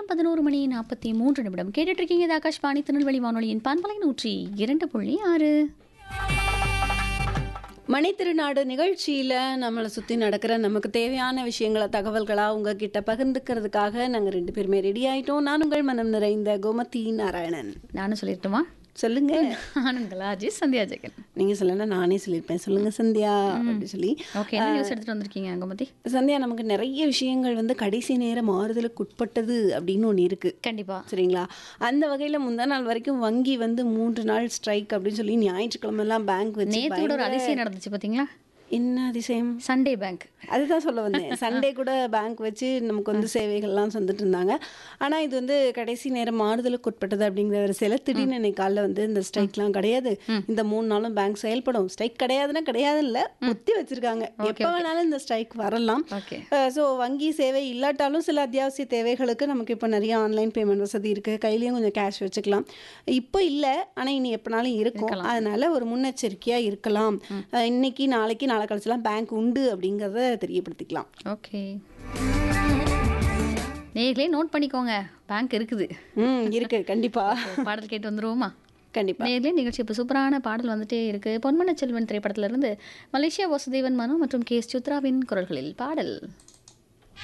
நேரம் பதினோரு மணி நாற்பத்தி மூன்று நிமிடம் கேட்டுட்டு இருக்கீங்க இது ஆகாஷ்வாணி திருநெல்வேலி வானொலியின் பண்பலை நூற்றி இரண்டு புள்ளி ஆறு மணித்திருநாடு நிகழ்ச்சியில் நம்மளை சுற்றி நடக்கிற நமக்கு தேவையான விஷயங்களை தகவல்களாக உங்ககிட்ட பகிர்ந்துக்கிறதுக்காக நாங்கள் ரெண்டு பேருமே ரெடி ஆயிட்டோம் நான் உங்கள் மனம் நிறைந்த கோமதி நாராயணன் நானும் சொல்லிட்டுமா சொல்லுங்க ஆனந்தலா அஜய் சந்தியா ஜெகன் நீங்கள் சொல்லனா நானே சொல்லியிருப்பேன் சொல்லுங்க சந்தியா அப்படி சொல்லி ஓகே என்ன நியூஸ் எடுத்துட்டு வந்திருக்கீங்க கோமதி சந்தியா நமக்கு நிறைய விஷயங்கள் வந்து கடைசி நேர மாறுதலுக்கு உட்பட்டது அப்படின்னு ஒன்று இருக்கு கண்டிப்பா சரிங்களா அந்த வகையில் முந்தா நாள் வரைக்கும் வங்கி வந்து மூன்று நாள் ஸ்ட்ரைக் அப்படின்னு சொல்லி ஞாயிற்றுக்கிழமெல்லாம் பேங்க் வச்சு நேத்தோட ஒரு அதிசயம் நடந்துச்சு பாத்தீங்களா என்ன அதிசயம் சண்டே பேங்க் அதுதான் சொல்ல வந்தேன் சண்டே கூட பேங்க் வச்சு நமக்கு வந்து சேவைகள்லாம் தந்துட்டு இருந்தாங்க ஆனால் இது வந்து கடைசி நேரம் மாறுதலுக்கு உட்பட்டது அப்படிங்கிற வரிசையில் திடீர்னு இன்னைக்கு காலைல வந்து இந்த ஸ்ட்ரைக்லாம் கிடையாது இந்த மூணு நாளும் பேங்க் செயல்படும் ஸ்ட்ரைக் கிடையாதுன்னா கிடையாது இல்லை ஒத்தி வச்சிருக்காங்க எப்போ வேணாலும் இந்த ஸ்ட்ரைக் வரலாம் ஓகே ஸோ வங்கி சேவை இல்லாட்டாலும் சில அத்தியாவசிய தேவைகளுக்கு நமக்கு இப்போ நிறைய ஆன்லைன் பேமெண்ட் வசதி இருக்குது கையிலையும் கொஞ்சம் கேஷ் வச்சுக்கலாம் இப்போ இல்லை ஆனால் இனி எப்போனாலும் இருக்கும் அதனால ஒரு முன்னெச்சரிக்கையாக இருக்கலாம் அஹ் இன்னைக்கு நாளைக்கு நாளை கழிச்சலாம் பேங்க் உண்டு அப்படிங்கிறத தெரியப்படுத்திக்கலாம் ஓகே நேர்களே நோட் பண்ணிக்கோங்க பேங்க் இருக்குது ம் இருக்கு கண்டிப்பாக பாடல் கேட்டு வந்துருவோமா கண்டிப்பாக நேர்லயே நிகழ்ச்சி இப்போ சூப்பரான பாடல் வந்துட்டே இருக்கு பொன்மன செல்வன் திரைப்படத்திலிருந்து மலேசியா வாசுதேவன் மனு மற்றும் கே எஸ் சித்ராவின் குரல்களில் பாடல்